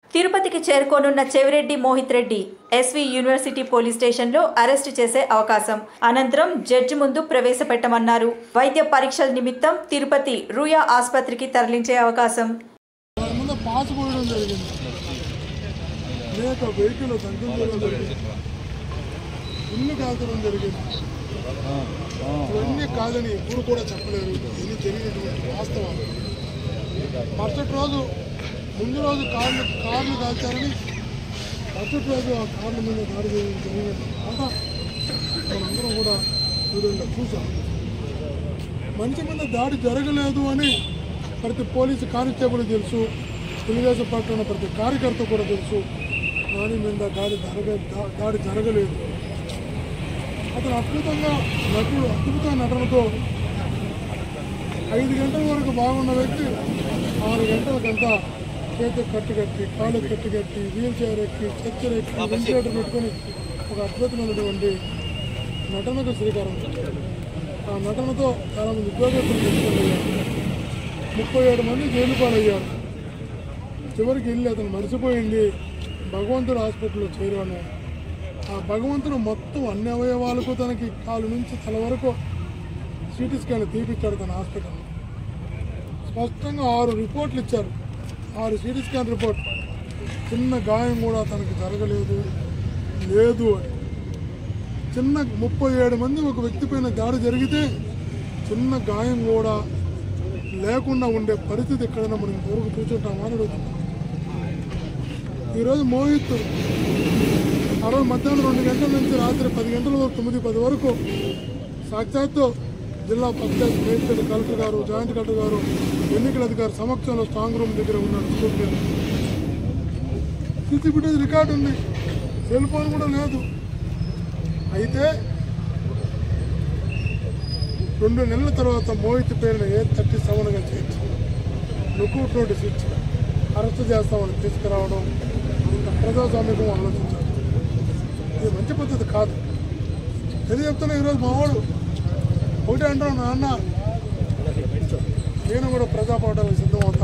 తిరుపతికి చేరుకోనున్న Chevireddy Mohith Reddy SV university police స్టేషన్లో అరెస్టు చేసే అవకాశం అనంతరం జడ్జి ముందు ప్రవేశపెట్టమన్నారు వైద్య పరీక్షల నిమిత్తం తిరుపతి రూయా ఆసుపత్రికి తరలించే అవకాశం దాని ముందు పాస్ పోయడం జరిగింది లేక వెహికల్ తగ్గించడం జరిగింది ఇల్లు కాల్చడం జరిగింది ఇవన్నీ కాదని ఎప్పుడు కూడా చెప్పలేరు ఇది జరిగినటువంటి వాస్తవాలు మరుసటి రోజు ముందు రోజు కార్లు కార్లు కాల్చారని మరుసటి రోజు ఆ కార్ల మీద దాడి చేయడం జరిగింది అంతా మనందరం కూడా వీడియోలో చూసాం మనిషి మీద దాడి జరగలేదు అని ప్రతి పోలీసు కానిస్టేబుల్ తెలుసు తెలుగుదేశం పార్టీ ఉన్న ప్రతి కార్యకర్త కూడా తెలుసు నాని మీద దాడి జరగ దా- దాడి జరగలేదు అతను అద్భుతంగా నటుడు అద్భుత నటనతో ఐదు గంటల వరకు బాగున్న వ్యక్తి ఆరు గంటలకంతా చేతి కట్టు కట్టి కాలు కట్టు కట్టి వీల్ చైర్ ఎక్కి చచ్చర్ ఎక్కి వెంటిలేటర్ పెట్టుకొని ఒక అద్భుతమైనటువంటి నటనకు శ్రీకారం చుట్టాడు. ఆ నటనతో చాలామంది ఉద్యోగస్తులు తెచ్చుకోగలిగారు ముప్పై ఏడు మంది జైలు పాలయ్యారు చివరికి వెళ్ళి అతను మరిచిపోయింది భగవంతుడు హాస్పిటల్లో చేరాను ఆ భగవంతుడు మొత్తం అన్ని అవయవాలకు తనకి కాలు నుంచి తల వరకు సిటీ స్కాన్ తీపిచ్చాడు తన హాస్పిటల్లో స్పష్టంగా ఆరు రిపోర్ట్లు ఇచ్చారు ఆరు సిటీ స్కాన్ రిపోర్ట్ చిన్న గాయం కూడా తనకి జరగలేదు లేదు అని చిన్న ముప్పై ఏడు మంది ఒక వ్యక్తి పైన దాడి జరిగితే చిన్న గాయం కూడా లేకుండా ఉండే పరిస్థితి ఎక్కడైనా మనం ఇంతవరకు చూచుంటామా అని అడుగుతున్నాం ఈరోజు మోహిత్ ఆ రోజు మధ్యాహ్నం రెండు గంటల నుంచి రాత్రి పది గంటల వరకు తొమ్మిది పది వరకు సాక్షాత్తు జిల్లా పంచాయత్ మేజిస్ట్రేట్ కలెక్టర్ గారు జాయింట్ కలెక్టర్ గారు ఎన్నికల అధికారి సమక్షంలో స్ట్రాంగ్ రూమ్ దగ్గర ఉన్నాడు స్కూల్ మీద సీసీ ఫుటేజ్ రికార్డు ఉంది సెల్ ఫోన్ కూడా లేదు అయితే రెండు నెలల తర్వాత మోహిత్ పేరున ఏ థర్టీ సెవెన్గా చేర్చి లుకౌట్ నోటీస్ ఇచ్చి అరెస్ట్ చేస్తామని తీసుకురావడం ఇంత ప్రజాస్వామ్యం ఆలోచించారు ఇది మంచి పద్ధతి కాదు తెలియ చెప్తున్నా ఈరోజు మా వాడు ఒకటే అంటాను నాన్న నేను కూడా ప్రజా పోవడానికి సిద్ధం అవుతా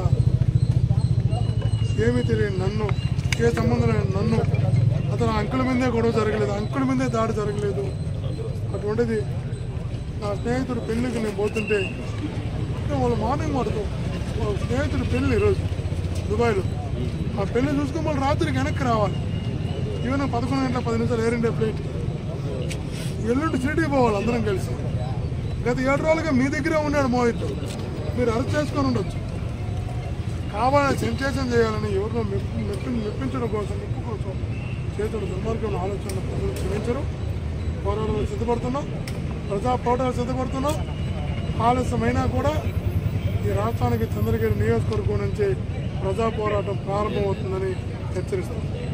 ఏమీ తెలియని నన్ను ఏ సంబంధం లేని నన్ను అతను అంకుల మీదే గొడవ జరగలేదు అంకుల మీదే దాడి జరగలేదు అటువంటిది నా స్నేహితుడు పెళ్ళికి నేను పోతుంటే అంటే వాళ్ళు మార్నింగ్ పడుతూ వాళ్ళ స్నేహితుడు పెళ్ళి ఈరోజు దుబాయ్లో ఆ పెళ్ళి చూసుకుని వాళ్ళు రాత్రికి వెనక్కి రావాలి ఈవెన్ పదకొండు గంటల పది నిమిషాలు ఎయిర్ ఇండియా ఫ్లైట్ ఎల్లుండి సిటీ పోవాలి అందరం కలిసి గత ఏడు రోజులుగా మీ దగ్గరే ఉన్నాడు మోహిత్ మీరు అరెస్ట్ చేసుకొని ఉండొచ్చు కావాలని సెన్సేషన్ చేయాలని ఎవరినో మెప్పి మెప్పి మెప్పించడం కోసం మెప్పు కోసం చేతుడు దుర్మార్గం ఆలోచన ప్రజలు క్షమించరు పోరాటాలు సిద్ధపడుతున్నాం ప్రజా పోరాటాలు సిద్ధపడుతున్నాం ఆలస్యమైనా కూడా ఈ రాష్ట్రానికి చంద్రగిరి నియోజకవర్గం నుంచి ప్రజా పోరాటం ప్రారంభమవుతుందని హెచ్చరిస్తున్నాం